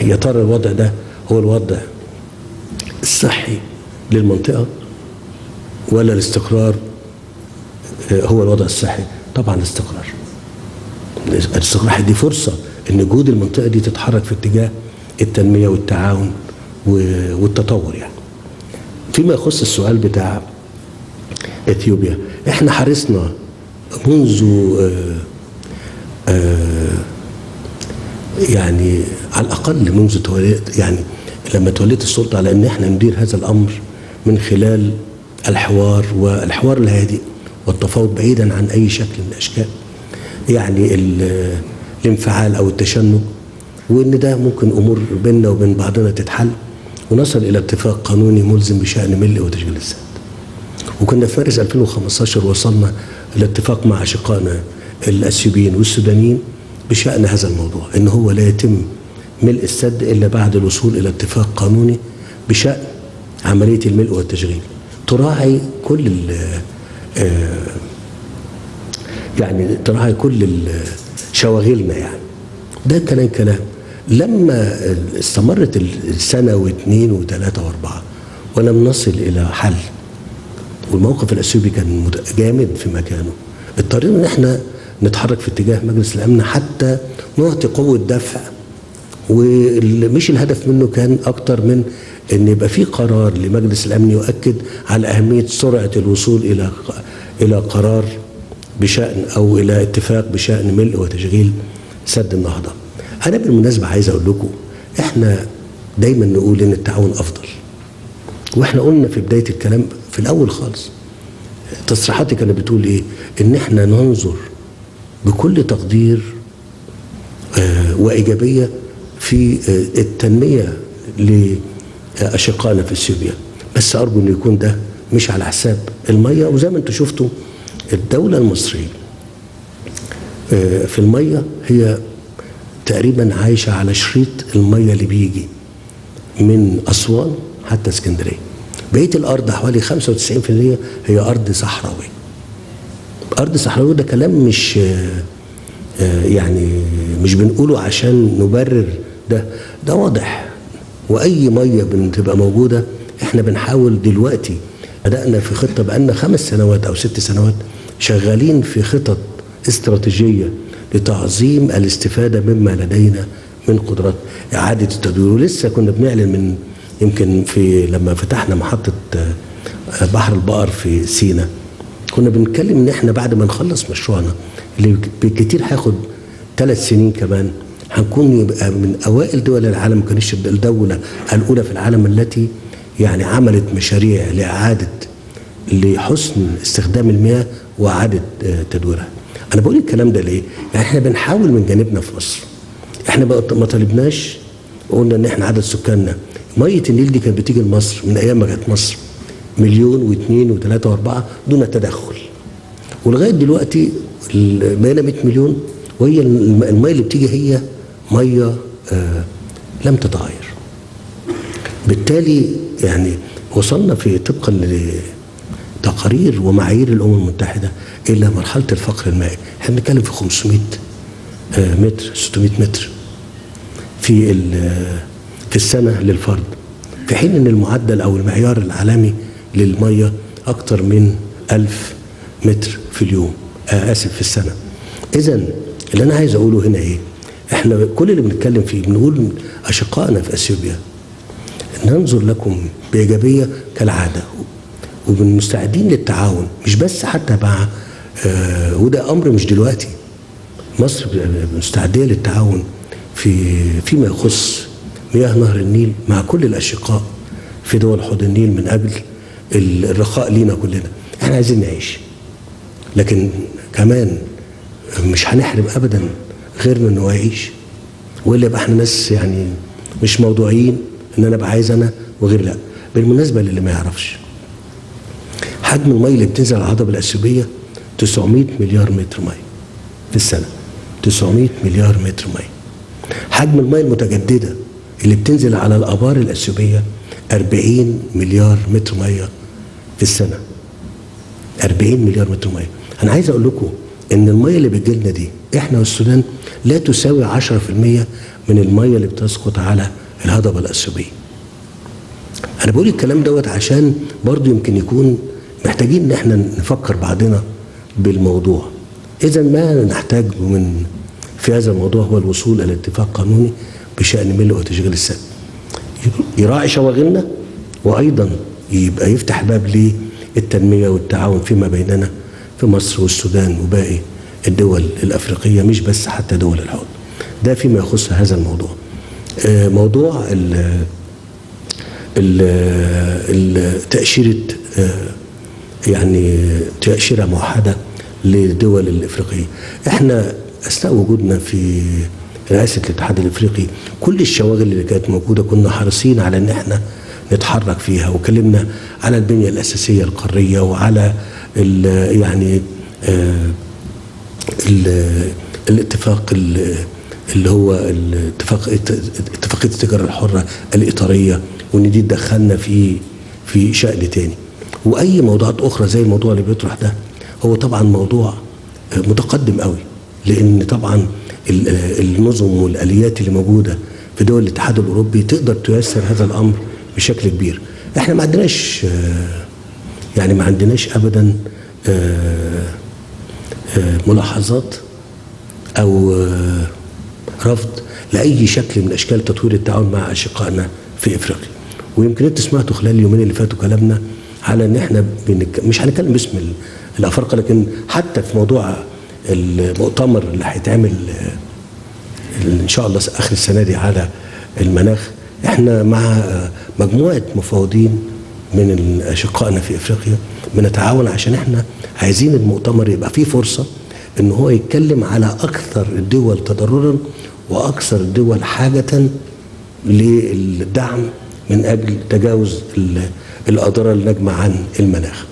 يا ترى الوضع ده هو الوضع الصحي للمنطقة ولا الاستقرار آه، هو الوضع الصحي طبعا الاستقرار الاستقرار هيدي فرصة ان جهود المنطقة دي تتحرك في اتجاه التنمية والتعاون و- والتطور يعني فيما يخص السؤال بتاع اثيوبيا احنا حرصنا منذ آه، آه، يعني على الاقل منذ توليت يعني لما توليت السلطه على ان احنا ندير هذا الامر من خلال الحوار والحوار الهادئ والتفاوض بعيدا عن اي شكل من الاشكال يعني ال- الانفعال او التشنج وان ده ممكن امور بيننا وبين بعضنا تتحل ونصل الى اتفاق قانوني ملزم بشان ملء وتشغيل الذات وكنا في مارس 2015 وصلنا لاتفاق مع اشقائنا الاثيوبيين والسودانيين بشان هذا الموضوع ان هو لا يتم ملء السد الا بعد الوصول الى اتفاق قانوني بشان عمليه الملء والتشغيل تراعي كل ال- آه، يعني تراعي كل ال- شواغلنا يعني ده كلام كلام لما استمرت السنه واثنين وثلاثه واربعه ولم نصل الى حل والموقف الاثيوبي كان مت- جامد في مكانه اضطرينا ان احنا نتحرك في اتجاه مجلس الامن حتى نعطي قوه دفع ومش الهدف منه كان اكتر من ان يبقى في قرار لمجلس الامن يؤكد على اهميه سرعه الوصول الى الى قرار بشان او الى اتفاق بشان ملء وتشغيل سد النهضه. انا بالمناسبه عايز اقول لكم احنا دايما نقول ان التعاون افضل. واحنا قلنا في بدايه الكلام في الاول خالص تصريحاتي كانت بتقول ايه؟ ان احنا ننظر بكل تقدير آه، وايجابيه في آه، التنميه لاشقائنا في اثيوبيا بس ارجو انه يكون ده مش على حساب الميه وزي ما انتم شفتوا الدوله المصريه آه، في الميه هي تقريبا عايشه على شريط الميه اللي بيجي من اسوان حتى اسكندريه بقيه الارض حوالي 95% هي ارض صحراويه ارض صحراويه ده كلام مش آه، آه، يعني مش بنقوله عشان نبرر ده ده واضح واي ميه بتبقى موجوده احنا بنحاول دلوقتي بدانا في خطه بقالنا خمس سنوات او ست سنوات شغالين في خطط استراتيجيه لتعظيم الاستفاده مما لدينا من قدرات اعاده التدوير ولسه كنا بنعلن من يمكن في لما فتحنا محطه آه، بحر البقر في سينا كنا بنتكلم ان احنا بعد ما نخلص مشروعنا اللي بالكتير هياخد ثلاث سنين كمان هنكون يبقى من اوائل دول العالم ما كانتش الدوله الاولى في العالم التي يعني عملت مشاريع لاعاده لحسن استخدام المياه واعاده آه، تدويرها. انا بقول الكلام ده ليه؟ يعني احنا بنحاول من جانبنا في مصر. احنا بقى ما طالبناش وقلنا ان احنا عدد سكاننا ميه النيل دي كانت بتيجي لمصر من ايام ما كانت مصر مليون واثنين وثلاثه واربعه دون تدخل. ولغايه دلوقتي ال- بقينا 100 مليون وهي الم- الميه اللي بتيجي هي ميه آه لم تتغير. بالتالي يعني وصلنا في طبقا لتقارير ومعايير الامم المتحده الى مرحله الفقر المائي، احنا بنتكلم في 500 آه، متر 600 متر في ال- في السنه للفرد في حين ان المعدل او المعيار العالمي للميه اكثر من 1000 متر في اليوم آه اسف في السنه اذا اللي انا عايز اقوله هنا ايه احنا كل اللي بنتكلم فيه بنقول اشقائنا في اثيوبيا ننظر لكم بايجابيه كالعاده ومستعدين للتعاون مش بس حتى مع آه وده امر مش دلوقتي مصر مستعديه للتعاون في فيما يخص مياه نهر النيل مع كل الاشقاء في دول حوض النيل من اجل الرخاء لينا كلنا احنا عايزين نعيش لكن كمان مش هنحرم ابدا غيرنا انه يعيش والا يبقى احنا ناس يعني مش موضوعيين ان انا ابقى عايز انا وغير لا بالمناسبه للي ما يعرفش حجم الميه اللي بتنزل على الهضبه الاثيوبيه 900 مليار متر ميه في السنه 900 مليار متر ميه حجم الميه المتجدده اللي بتنزل على الابار الاثيوبيه 40 مليار متر ميه في السنه 40 مليار متر ميه انا عايز اقول لكم ان الميه اللي بتجيلنا دي احنا والسودان لا تساوي 10% من الميه اللي بتسقط على الهضبه الاثيوبيه انا بقول الكلام دوت عشان برضو يمكن يكون محتاجين ان احنا نفكر بعضنا بالموضوع اذا ما نحتاج من في هذا الموضوع هو الوصول الى اتفاق قانوني بشان ملء وتشغيل السد يراعي شواغلنا وايضا يبقى يفتح باب للتنميه والتعاون فيما بيننا في مصر والسودان وباقي الدول الافريقيه مش بس حتى دول الحوض ده فيما يخص هذا الموضوع آه، موضوع ال ال تأشيرة آه، يعني تأشيرة موحدة للدول الإفريقية احنا أثناء وجودنا في رئاسة الاتحاد الإفريقي كل الشواغل اللي كانت موجودة كنا حريصين على إن احنا نتحرك فيها وكلمنا على البنية الأساسية القارية وعلى ال- يعني آه، ال- الاتفاق ال- اللي هو الاتفاق اتفاقيه التجاره الحره الاطاريه وان دي تدخلنا في في شأن تاني واي موضوعات اخرى زي الموضوع اللي بيطرح ده هو طبعا موضوع متقدم قوي لان طبعا ال- النظم والاليات اللي موجوده في دول الاتحاد الاوروبي تقدر تيسر هذا الامر بشكل كبير احنا ما عندناش آه، يعني ما عندناش ابدا آه، آه، ملاحظات او آه، رفض لاي شكل من اشكال تطوير التعاون مع اشقائنا في افريقيا ويمكن انت سمعتوا خلال اليومين اللي فاتوا كلامنا على ان احنا بنك... مش هنتكلم باسم ال- الافارقه لكن حتى في موضوع المؤتمر اللي هيتعمل آه، ان شاء الله اخر السنه دي على المناخ احنا مع آه، مجموعه مفوضين من اشقائنا في افريقيا بنتعاون عشان احنا عايزين المؤتمر يبقى فيه فرصه ان هو يتكلم على اكثر الدول تضررا واكثر الدول حاجه للدعم من اجل تجاوز ال- الاضرار الناجمه عن المناخ.